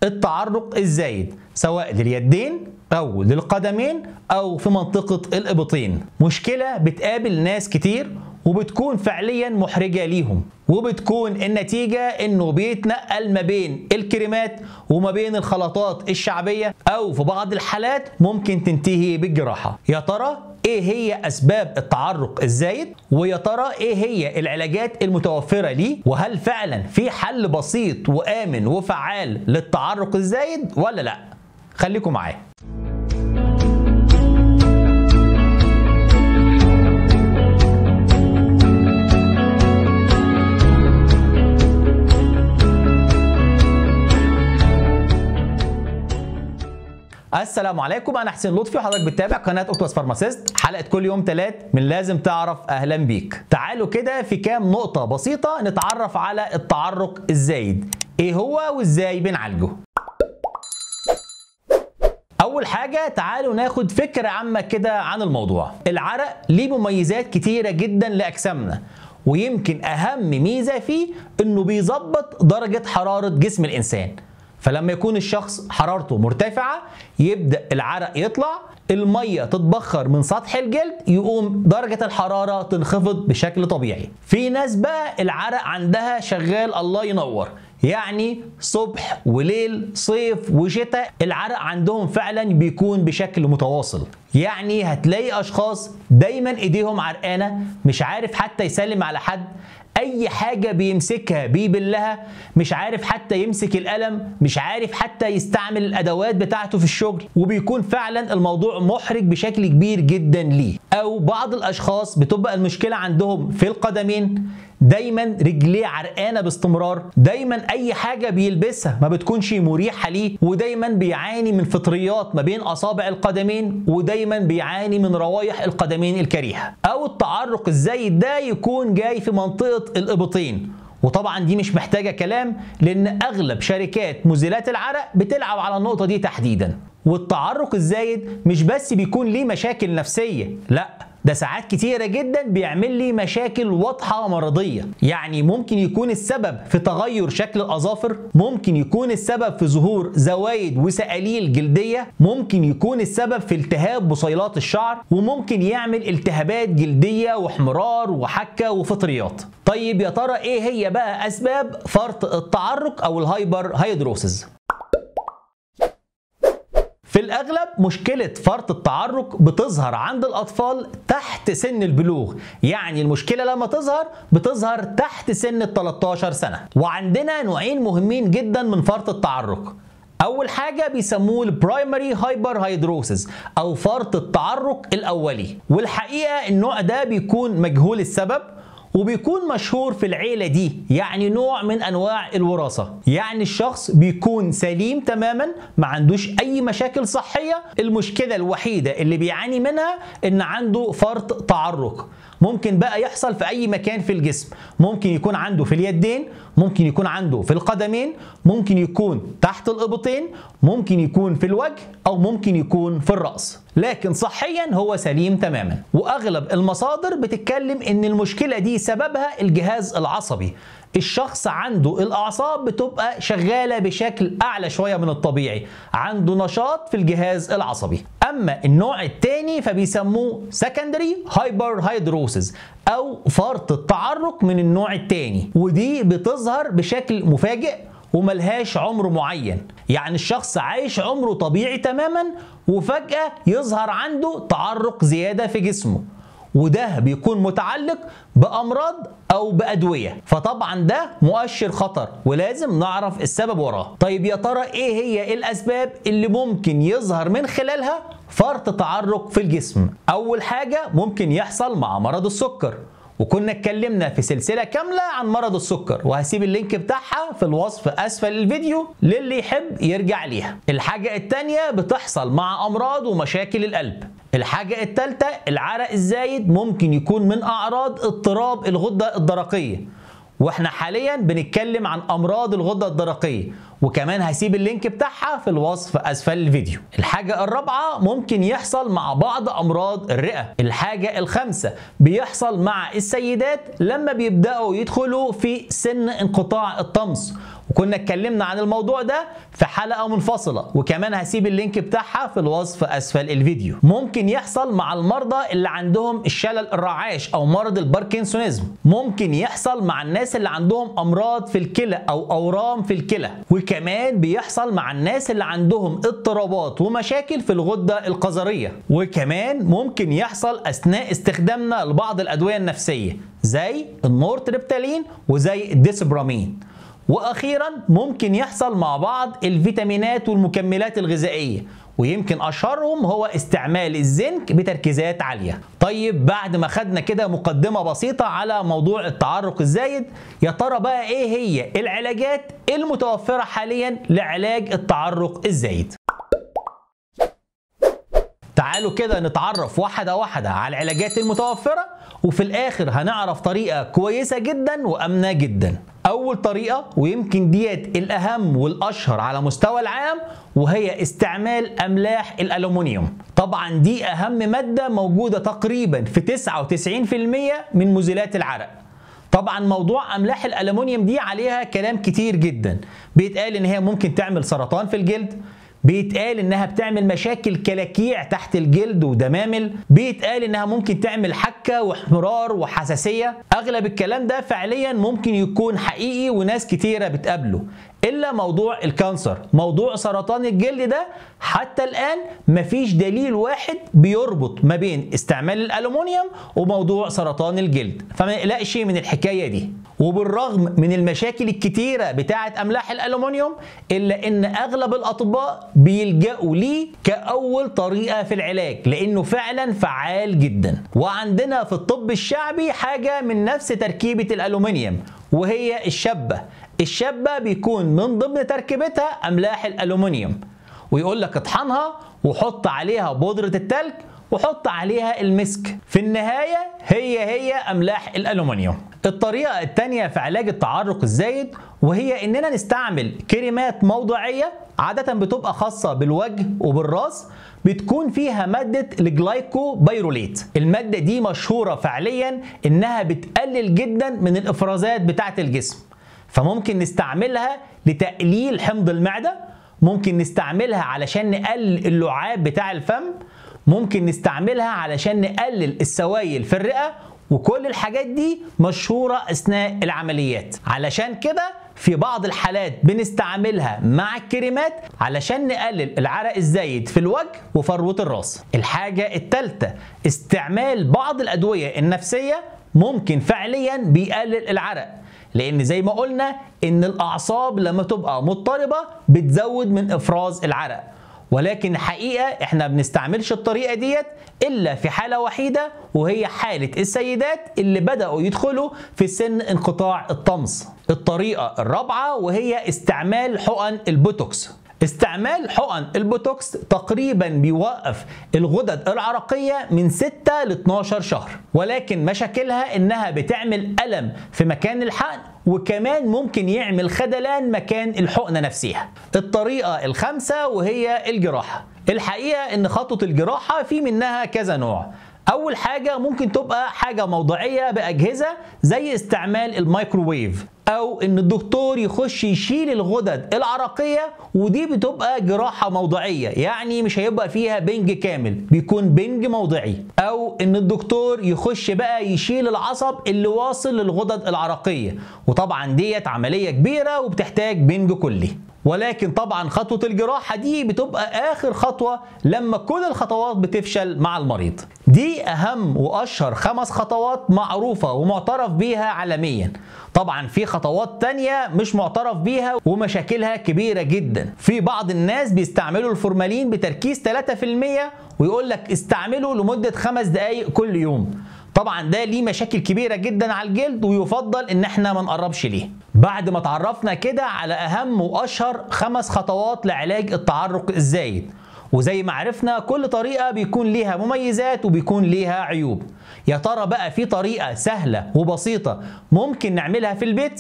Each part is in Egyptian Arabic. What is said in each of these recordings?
التعرق الزايد سواء لليدين او للقدمين او في منطقه الابطين مشكله بتقابل ناس كتير وبتكون فعليا محرجه ليهم وبتكون النتيجه انه بيتنقل ما بين الكريمات وما بين الخلطات الشعبيه او في بعض الحالات ممكن تنتهي بالجراحه يا ترى ايه هي اسباب التعرق الزايد ويا ترى ايه هي العلاجات المتوفره ليه وهل فعلا في حل بسيط وامن وفعال للتعرق الزايد ولا لا خليكم معايا السلام عليكم انا حسين لطفي وحضرتك بتتابع قناه اوتوس فارماسيست حلقه كل يوم ثلاث من لازم تعرف اهلا بيك تعالوا كده في كام نقطه بسيطه نتعرف على التعرق الزايد ايه هو وازاي بنعالجه اول حاجه تعالوا ناخد فكره عامه كده عن الموضوع العرق ليه مميزات كتيره جدا لاجسامنا ويمكن اهم ميزه فيه انه بيظبط درجه حراره جسم الانسان فلما يكون الشخص حرارته مرتفعة يبدأ العرق يطلع المية تتبخر من سطح الجلد يقوم درجة الحرارة تنخفض بشكل طبيعي في ناس بقى العرق عندها شغال الله ينور يعني صبح وليل صيف وشتاء العرق عندهم فعلا بيكون بشكل متواصل يعني هتلاقي اشخاص دايما ايديهم عرقانه مش عارف حتى يسلم على حد اي حاجه بيمسكها بيبلها مش عارف حتى يمسك القلم مش عارف حتى يستعمل الادوات بتاعته في الشغل وبيكون فعلا الموضوع محرج بشكل كبير جدا ليه او بعض الاشخاص بتبقى المشكله عندهم في القدمين دايما رجليه عرقانه باستمرار دايما اي حاجه بيلبسها ما بتكونش مريحه ليه ودايما بيعاني من فطريات ما بين اصابع القدمين ودايما بيعاني من روايح القدمين الكريهه او التعرق الزايد ده يكون جاي في منطقه الابطين وطبعا دي مش محتاجه كلام لان اغلب شركات مزيلات العرق بتلعب على النقطه دي تحديدا والتعرق الزايد مش بس بيكون ليه مشاكل نفسيه لا ده ساعات كتيرة جدا بيعمل لي مشاكل واضحة مرضية يعني ممكن يكون السبب في تغير شكل الأظافر ممكن يكون السبب في ظهور زوايد وسقاليل جلدية ممكن يكون السبب في التهاب بصيلات الشعر وممكن يعمل التهابات جلدية واحمرار وحكة وفطريات طيب يا ترى ايه هي بقى أسباب فرط التعرق أو الهايبر هيدروسز في الأغلب مشكلة فرط التعرق بتظهر عند الأطفال تحت سن البلوغ يعني المشكلة لما تظهر بتظهر تحت سن ال 13 سنة وعندنا نوعين مهمين جدا من فرط التعرق أول حاجة بيسموه البرايمري هايبر هيدروسيس أو فرط التعرق الأولي والحقيقة النوع ده بيكون مجهول السبب وبيكون مشهور في العيلة دي يعني نوع من أنواع الوراثة يعني الشخص بيكون سليم تماما ما عندوش أي مشاكل صحية المشكلة الوحيدة اللي بيعاني منها إن عنده فرط تعرق ممكن بقى يحصل في أي مكان في الجسم ممكن يكون عنده في اليدين ممكن يكون عنده في القدمين ممكن يكون تحت الإبطين ممكن يكون في الوجه أو ممكن يكون في الرأس لكن صحيا هو سليم تماما واغلب المصادر بتتكلم ان المشكله دي سببها الجهاز العصبي الشخص عنده الاعصاب بتبقى شغاله بشكل اعلى شويه من الطبيعي عنده نشاط في الجهاز العصبي اما النوع الثاني فبيسموه secondary hyperhidrosis او فرط التعرق من النوع الثاني ودي بتظهر بشكل مفاجئ وملهاش عمر معين يعني الشخص عايش عمره طبيعي تماما وفجأة يظهر عنده تعرق زيادة في جسمه وده بيكون متعلق بأمراض أو بأدوية فطبعا ده مؤشر خطر ولازم نعرف السبب وراه طيب يا ترى إيه هي الأسباب اللي ممكن يظهر من خلالها فرط تعرق في الجسم أول حاجة ممكن يحصل مع مرض السكر وكنا اتكلمنا في سلسلة كاملة عن مرض السكر وهسيب اللينك بتاعها في الوصف أسفل الفيديو للي يحب يرجع ليها الحاجة التانية بتحصل مع أمراض ومشاكل القلب الحاجة التالتة العرق الزايد ممكن يكون من أعراض اضطراب الغدة الدرقية واحنا حاليا بنتكلم عن امراض الغده الدرقيه وكمان هسيب اللينك بتاعها في الوصف اسفل الفيديو الحاجه الرابعه ممكن يحصل مع بعض امراض الرئه الحاجه الخامسه بيحصل مع السيدات لما بيبداوا يدخلوا في سن انقطاع الطمس وكنا اتكلمنا عن الموضوع ده في حلقة منفصلة وكمان هسيب اللينك بتاعها في الوصف أسفل الفيديو ممكن يحصل مع المرضى اللي عندهم الشلل الرعاش أو مرض الباركنسونيزم ممكن يحصل مع الناس اللي عندهم أمراض في الكلى أو أورام في الكلى وكمان بيحصل مع الناس اللي عندهم اضطرابات ومشاكل في الغدة القذرية وكمان ممكن يحصل أثناء استخدامنا لبعض الأدوية النفسية زي النورتريبتالين وزي الديسبرامين واخيرا ممكن يحصل مع بعض الفيتامينات والمكملات الغذائيه ويمكن اشهرهم هو استعمال الزنك بتركيزات عاليه طيب بعد ما خدنا كده مقدمه بسيطه على موضوع التعرق الزايد يا ترى بقى ايه هي العلاجات المتوفره حاليا لعلاج التعرق الزايد تعالوا كده نتعرف واحدة واحدة على العلاجات المتوفرة وفي الآخر هنعرف طريقة كويسة جدا وأمنة جدا أول طريقة ويمكن ديت الأهم والأشهر على مستوى العام وهي استعمال أملاح الألومنيوم طبعا دي أهم مادة موجودة تقريبا في 99% من مزيلات العرق طبعا موضوع املاح الالومنيوم دي عليها كلام كتير جدا بيتقال ان هي ممكن تعمل سرطان في الجلد بيتقال انها بتعمل مشاكل كلاكيع تحت الجلد ودمامل بيتقال انها ممكن تعمل حكه واحمرار وحساسيه اغلب الكلام ده فعليا ممكن يكون حقيقي وناس كتيره بتقابله الا موضوع الكانسر موضوع سرطان الجلد ده حتى الان مفيش دليل واحد بيربط ما بين استعمال الالومنيوم وموضوع سرطان الجلد فما يقلقش من الحكايه دي وبالرغم من المشاكل الكتيرة بتاعة أملاح الألومنيوم إلا إن أغلب الأطباء بيلجأوا ليه كأول طريقة في العلاج لأنه فعلا فعال جدا وعندنا في الطب الشعبي حاجة من نفس تركيبة الألومنيوم وهي الشبة الشبة بيكون من ضمن تركيبتها أملاح الألومنيوم ويقول لك اطحنها وحط عليها بودرة التلج وحط عليها المسك في النهاية هي هي أملاح الألومنيوم الطريقة التانية في علاج التعرق الزايد وهي إننا نستعمل كريمات موضعية عادة بتبقى خاصة بالوجه وبالراس بتكون فيها مادة الجلايكو بايروليت المادة دي مشهورة فعليا إنها بتقلل جدا من الإفرازات بتاعة الجسم فممكن نستعملها لتقليل حمض المعدة ممكن نستعملها علشان نقلل اللعاب بتاع الفم ممكن نستعملها علشان نقلل السوائل في الرئة وكل الحاجات دي مشهورة أثناء العمليات علشان كده في بعض الحالات بنستعملها مع الكريمات علشان نقلل العرق الزايد في الوجه وفروة الراس الحاجة الثالثة استعمال بعض الأدوية النفسية ممكن فعليا بيقلل العرق لان زي ما قلنا ان الاعصاب لما تبقى مضطربه بتزود من افراز العرق ولكن الحقيقه احنا بنستعملش الطريقه ديت الا في حاله وحيده وهي حاله السيدات اللي بداوا يدخلوا في سن انقطاع الطمس الطريقه الرابعه وهي استعمال حقن البوتوكس استعمال حقن البوتوكس تقريبا بيوقف الغدد العرقية من 6 ل 12 شهر ولكن مشاكلها انها بتعمل ألم في مكان الحقن وكمان ممكن يعمل خدلان مكان الحقنة نفسها الطريقة الخامسة وهي الجراحة الحقيقة ان خطوة الجراحة في منها كذا نوع اول حاجه ممكن تبقى حاجه موضعيه باجهزه زي استعمال الميكروويف او ان الدكتور يخش يشيل الغدد العرقيه ودي بتبقى جراحه موضعيه يعني مش هيبقى فيها بنج كامل بيكون بنج موضعي او ان الدكتور يخش بقى يشيل العصب اللي واصل للغدد العرقيه وطبعا ديت عمليه كبيره وبتحتاج بنج كلي ولكن طبعا خطوة الجراحة دي بتبقى آخر خطوة لما كل الخطوات بتفشل مع المريض دي أهم وأشهر خمس خطوات معروفة ومعترف بيها عالميا طبعا في خطوات تانية مش معترف بيها ومشاكلها كبيرة جدا في بعض الناس بيستعملوا الفورمالين بتركيز 3% ويقول لك استعمله لمدة خمس دقايق كل يوم طبعا ده ليه مشاكل كبيرة جدا على الجلد ويفضل ان احنا ما نقربش ليه بعد ما تعرفنا كده على اهم واشهر خمس خطوات لعلاج التعرق الزايد وزي ما عرفنا كل طريقة بيكون ليها مميزات وبيكون ليها عيوب يا ترى بقى في طريقة سهلة وبسيطة ممكن نعملها في البيت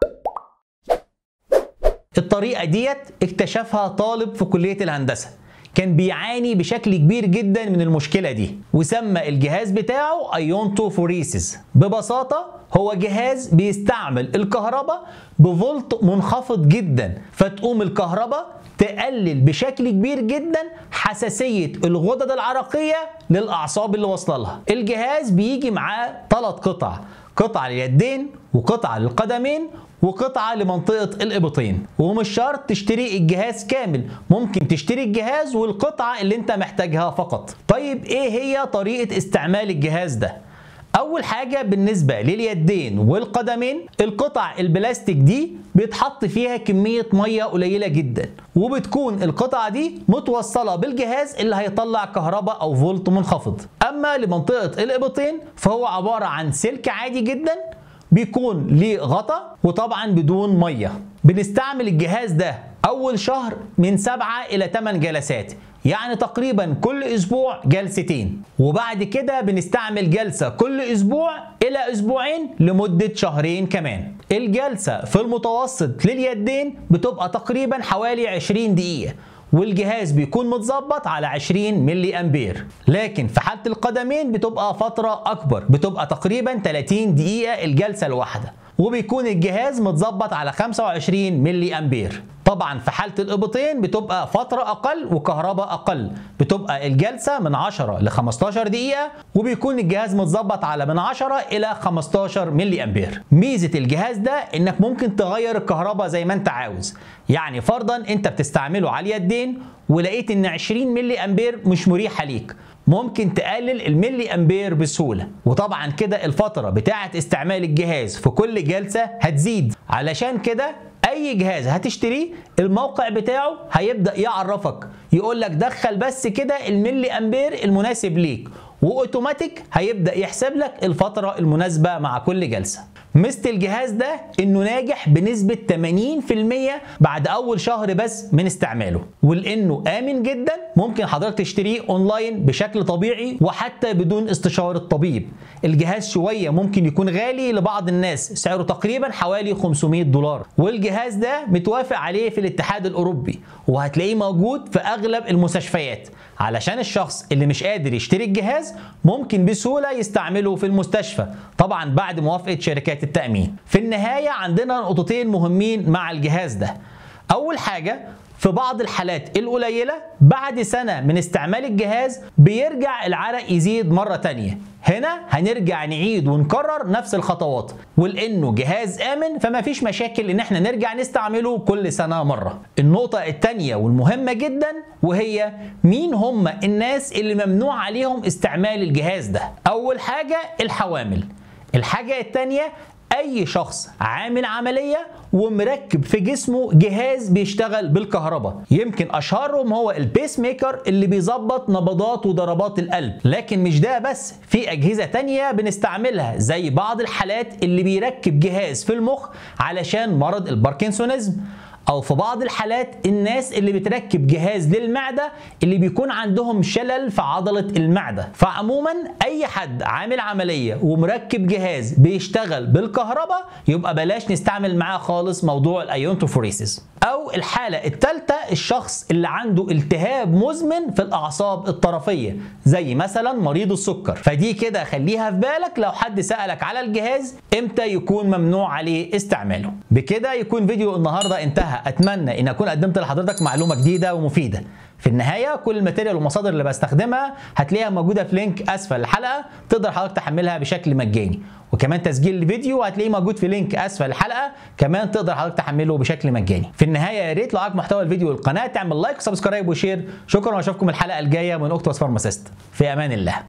الطريقة ديت اكتشفها طالب في كلية الهندسة كان بيعاني بشكل كبير جدا من المشكلة دي وسمى الجهاز بتاعه ايونتو فوريسيس ببساطة هو جهاز بيستعمل الكهرباء بفولت منخفض جدا فتقوم الكهرباء تقلل بشكل كبير جدا حساسية الغدد العرقية للأعصاب اللي واصلة لها الجهاز بيجي معاه ثلاث قطع قطعة لليدين وقطعة للقدمين وقطعة لمنطقة الإبطين ومش شرط تشتري الجهاز كامل ممكن تشتري الجهاز والقطعة اللي انت محتاجها فقط طيب ايه هي طريقة استعمال الجهاز ده؟ اول حاجه بالنسبه لليدين والقدمين القطع البلاستيك دي بيتحط فيها كميه ميه قليله جدا وبتكون القطعه دي متوصله بالجهاز اللي هيطلع كهرباء او فولت منخفض اما لمنطقه الابطين فهو عباره عن سلك عادي جدا بيكون ليه غطا وطبعا بدون ميه بنستعمل الجهاز ده اول شهر من 7 الى 8 جلسات يعني تقريبا كل اسبوع جلستين وبعد كده بنستعمل جلسة كل اسبوع الى اسبوعين لمدة شهرين كمان الجلسة في المتوسط لليدين بتبقى تقريبا حوالي 20 دقيقة والجهاز بيكون متظبط على 20 ملي امبير لكن في حالة القدمين بتبقى فترة اكبر بتبقى تقريبا 30 دقيقة الجلسة الواحدة وبيكون الجهاز متظبط على 25 ملي امبير طبعا في حاله الابطين بتبقى فتره اقل وكهرباء اقل بتبقى الجلسه من 10 ل 15 دقيقه وبيكون الجهاز متظبط على من 10 الى 15 ملي امبير ميزه الجهاز ده انك ممكن تغير الكهرباء زي ما انت عاوز يعني فرضا انت بتستعمله على اليدين ولقيت ان 20 ملي امبير مش مريحه ليك ممكن تقلل الملي امبير بسهوله وطبعا كده الفتره بتاعه استعمال الجهاز في كل جلسه هتزيد علشان كده اي جهاز هتشتريه الموقع بتاعه هيبدا يعرفك يقول لك دخل بس كده الملي امبير المناسب ليك واوتوماتيك هيبدا يحسب لك الفتره المناسبه مع كل جلسه ميزه الجهاز ده انه ناجح بنسبه 80% بعد اول شهر بس من استعماله ولانه امن جدا ممكن حضرتك تشتريه اونلاين بشكل طبيعي وحتى بدون استشاره طبيب الجهاز شويه ممكن يكون غالي لبعض الناس سعره تقريبا حوالي 500 دولار والجهاز ده متوافق عليه في الاتحاد الاوروبي وهتلاقيه موجود في اغلب المستشفيات علشان الشخص اللي مش قادر يشتري الجهاز ممكن بسهوله يستعمله في المستشفى طبعا بعد موافقه شركات التامين في النهايه عندنا نقطتين مهمين مع الجهاز ده اول حاجه في بعض الحالات القليلة بعد سنة من استعمال الجهاز بيرجع العرق يزيد مرة تانية هنا هنرجع نعيد ونكرر نفس الخطوات ولانه جهاز امن فما فيش مشاكل ان احنا نرجع نستعمله كل سنه مره النقطه الثانيه والمهمه جدا وهي مين هم الناس اللي ممنوع عليهم استعمال الجهاز ده اول حاجه الحوامل الحاجه الثانيه اي شخص عامل عمليه ومركب في جسمه جهاز بيشتغل بالكهرباء يمكن اشهرهم هو البيس ميكر اللي بيظبط نبضات وضربات القلب لكن مش ده بس في اجهزه تانية بنستعملها زي بعض الحالات اللي بيركب جهاز في المخ علشان مرض الباركنسونيزم او في بعض الحالات الناس اللي بتركب جهاز للمعده اللي بيكون عندهم شلل في عضله المعده فعموما اي حد عامل عمليه ومركب جهاز بيشتغل بالكهرباء يبقى بلاش نستعمل معاه خالص موضوع الايونتوفوريسيس او الحاله الثالثه الشخص اللي عنده التهاب مزمن في الاعصاب الطرفيه زي مثلا مريض السكر فدي كده خليها في بالك لو حد سالك على الجهاز امتى يكون ممنوع عليه استعماله بكده يكون فيديو النهارده انتهى اتمنى ان اكون قدمت لحضرتك معلومه جديده ومفيده في النهايه كل الماتيريال والمصادر اللي بستخدمها هتلاقيها موجوده في لينك اسفل الحلقه تقدر حضرتك تحملها بشكل مجاني وكمان تسجيل الفيديو هتلاقيه موجود في لينك اسفل الحلقه كمان تقدر حضرتك تحمله بشكل مجاني في النهايه يا ريت لو عجبك محتوى الفيديو والقناه تعمل لايك وسبسكرايب وشير شكرا واشوفكم الحلقه الجايه من اوكتوبس فارماسيست في امان الله